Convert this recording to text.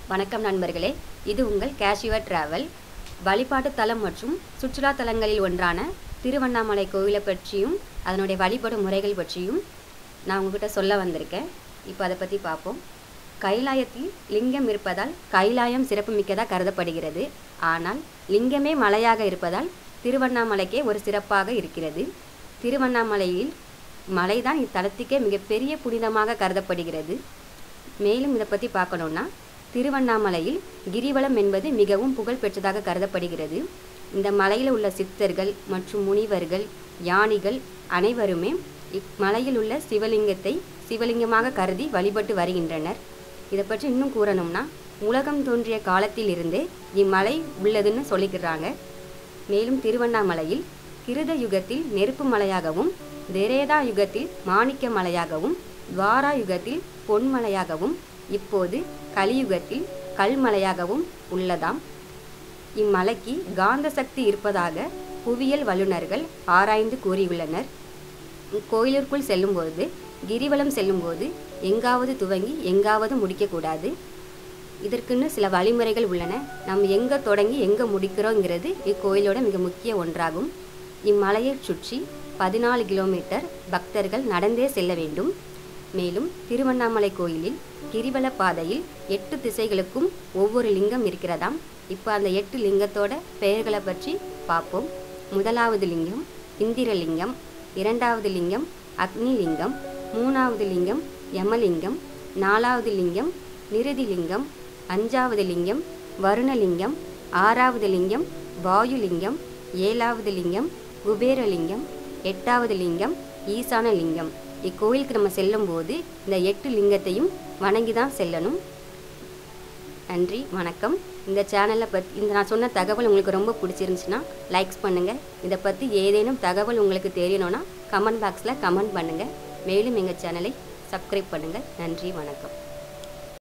வணக்கம் நண்பர்களே இது உங்கள் கேஷுவர் டிராவல் வழிபாட்டு தலம் மற்றும் சுற்றுலா தலங்களில் ஒன்றான திருவண்ணாமலை கோவிலை பற்றியும் அதனுடைய வழிபாடு முறைகள் பற்றியும் நான் உங்ககிட்ட சொல்ல வந்திருக்கேன் இப்போ அதை பற்றி பார்ப்போம் கைலாயத்தில் லிங்கம் இருப்பதால் கைலாயம் சிறப்புமிக்கதாக கருதப்படுகிறது ஆனால் லிங்கமே மலையாக இருப்பதால் திருவண்ணாமலைக்கே ஒரு சிறப்பாக இருக்கிறது திருவண்ணாமலையில் மலைதான் இத்தலத்துக்கே மிகப்பெரிய புனிதமாக கருதப்படுகிறது மேலும் இதை பற்றி பார்க்கணுன்னா திருவண்ணாமலையில் கிரிவலம் என்பது மிகவும் புகழ்பெற்றதாக கருதப்படுகிறது இந்த மலையில் உள்ள சித்தர்கள் மற்றும் முனிவர்கள் ஞானிகள் அனைவருமே இம்மலையில் உள்ள சிவலிங்கத்தை சிவலிங்கமாக கருதி வழிபட்டு வருகின்றனர் இதை பற்றி இன்னும் கூறணும்னா உலகம் தோன்றிய காலத்திலிருந்தே இம்மலை உள்ளதுன்னு சொல்லிக்கிறாங்க மேலும் திருவண்ணாமலையில் கிருத யுகத்தில் நெருப்பு மலையாகவும் தெரேதா யுகத்தில் மாணிக்க மலையாகவும் துவாரா யுகத்தில் பொன்மலையாகவும் இப்போது கலியுகத்தில் கல்மலையாகவும் உள்ளதாம் இம்மலைக்கு காந்த சக்தி இருப்பதாக புவியியல் வல்லுநர்கள் ஆராய்ந்து கூறியுள்ளனர் கோயிலிற்குள் செல்லும்போது கிரிவலம் செல்லும்போது எங்காவது துவங்கி எங்காவது முடிக்கக்கூடாது இதற்குன்னு சில வழிமுறைகள் உள்ளன நம்ம எங்கே தொடங்கி எங்கே முடிக்கிறோங்கிறது இக்கோயிலோட மிக முக்கிய ஒன்றாகும் இம்மலையைச் சுற்றி பதினாலு கிலோமீட்டர் பக்தர்கள் நடந்தே செல்ல வேண்டும் மேலும் திருவண்ணாமலை கோயிலில் கிரிவல பாதையில் எட்டு திசைகளுக்கும் ஒவ்வொரு லிங்கம் இருக்கிறதாம் இப்போ அந்த எட்டு லிங்கத்தோட பெயர்களை பற்றி பார்ப்போம் முதலாவது லிங்கம் இந்திரலிங்கம் இரண்டாவது லிங்கம் அக்னி லிங்கம் மூணாவது லிங்கம் யமலிங்கம் நாலாவது லிங்கம் நிருதி லிங்கம் அஞ்சாவது லிங்கம் வருணலிங்கம் ஆறாவது லிங்கம் வாயுலிங்கம் ஏழாவது லிங்கம் குபேரலிங்கம் எட்டாவது லிங்கம் ஈசான லிங்கம் இக்கோயிலுக்கு நம்ம செல்லும்போது இந்த எட்டு லிங்கத்தையும் வணங்கி தான் செல்லணும் நன்றி வணக்கம் இந்த சேனலை பற்றி இந்த நான் சொன்ன தகவல் உங்களுக்கு ரொம்ப பிடிச்சிருந்துச்சுன்னா லைக்ஸ் பண்ணுங்கள் இதை பற்றி ஏதேனும் தகவல் உங்களுக்கு தெரியணும்னா கமெண்ட் பாக்ஸில் கமெண்ட் பண்ணுங்கள் மேலும் எங்கள் சேனலை சப்ஸ்கிரைப் பண்ணுங்கள் நன்றி வணக்கம்